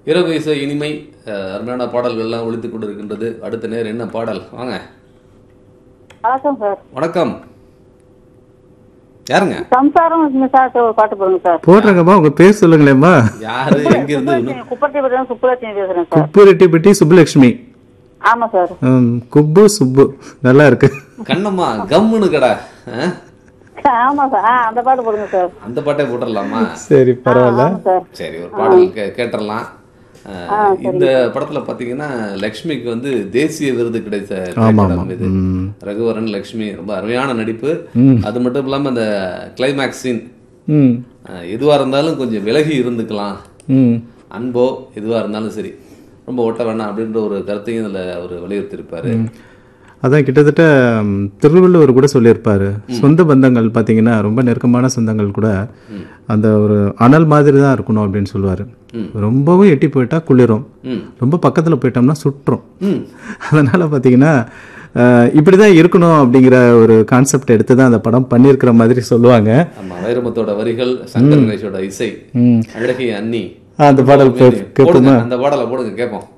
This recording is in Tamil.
இரவு இசை இனிமை அஹ், அருமையான பாடல்கள்லாம் ஒழித்துக் கொண்டிருக்கின்றது அடுத்த நேரம் என்ன பாடல் வாங்க வணக்கம் சார் வணக்கம் யாருங்க சம்சாரம் இந்த சார் ஒரு பாட்டு போடுங்க சார் போடுறேங்கம்மா உங்க பேர் சொல்லுங்களேம்மா யாரு எங்க இருந்து இன்னும் குப்பட்டிபுரம் சுப்புலட்சுமி பேசுறேன் சார் குப்புரெட்டிப்பட்டி சுப்புலட்சுமி ஆமா சார் ம், குப்பு சுப்பு நல்லா இருக்கு கண்ணம்மா கம்முன்னு கடை அஹ்? ஆமா சார் ஆ அந்த பாட்டு போடுங்க சார் அந்த பாட்டே போட்டுடலாமா சரி பரவாயில்ல ஆமா சார் சரி ஒரு பாடல் கே கேட்டுடலாம் அஹ், இந்த படத்துல பாத்தீங்கன்னா லக்ஷ்மிக்கு வந்து தேசிய விருது கிடைத்த திரைப்படம் இது ம். ரகுவரன் லக்ஷ்மி ரொம்ப அருமையான நடிப்பு அது மட்டும் இல்லாம அந்த கிளைமேக்ஸ் சீன் ம் எதுவா இருந்தாலும் கொஞ்சம் விலகி இருந்துக்கலாம் ம் அன்போ எதுவா இருந்தாலும் சரி ரொம்ப ஒட்ட வேணாம் அப்படின்ற ஒரு கருத்தையும் இதுல அவர் வலியுறுத்தியிருப்பாரு அதான் கிட்டத்தட்ட ம், திருவள்ளுவர் கூட சொல்லியிருப்பாரு சொந்த பந்தங்கள் பார்த்தீங்கன்னா ரொம்ப நெருக்கமான சொந்தங்கள் கூட அந்த ஒரு அனல் மாதிரி தான் இருக்கணும் அப்படின்னு சொல்லுவார் ரொம்பவும் எட்டி போயிட்டா குளிரும் ம். ரொம்ப பக்கத்தில் போயிட்டோம்னா சுற்றும் ம் அதனால் பார்த்தீங்கன்னா இப்படி தான் இருக்கணும் அப்படிங்கிற ஒரு கான்செப்ட் எடுத்து தான் அந்த படம் பண்ணியிருக்கிற மாதிரி சொல்லுவாங்க ஆமா வைரமுத்தோட வரிகள் சங்கர் கணேஷோட இசை ம். அழகிய அன்னி அந்த பாடல் கே- போடுங்க கேட்போமா அந்த பாடலை போடுங்க கேட்போம்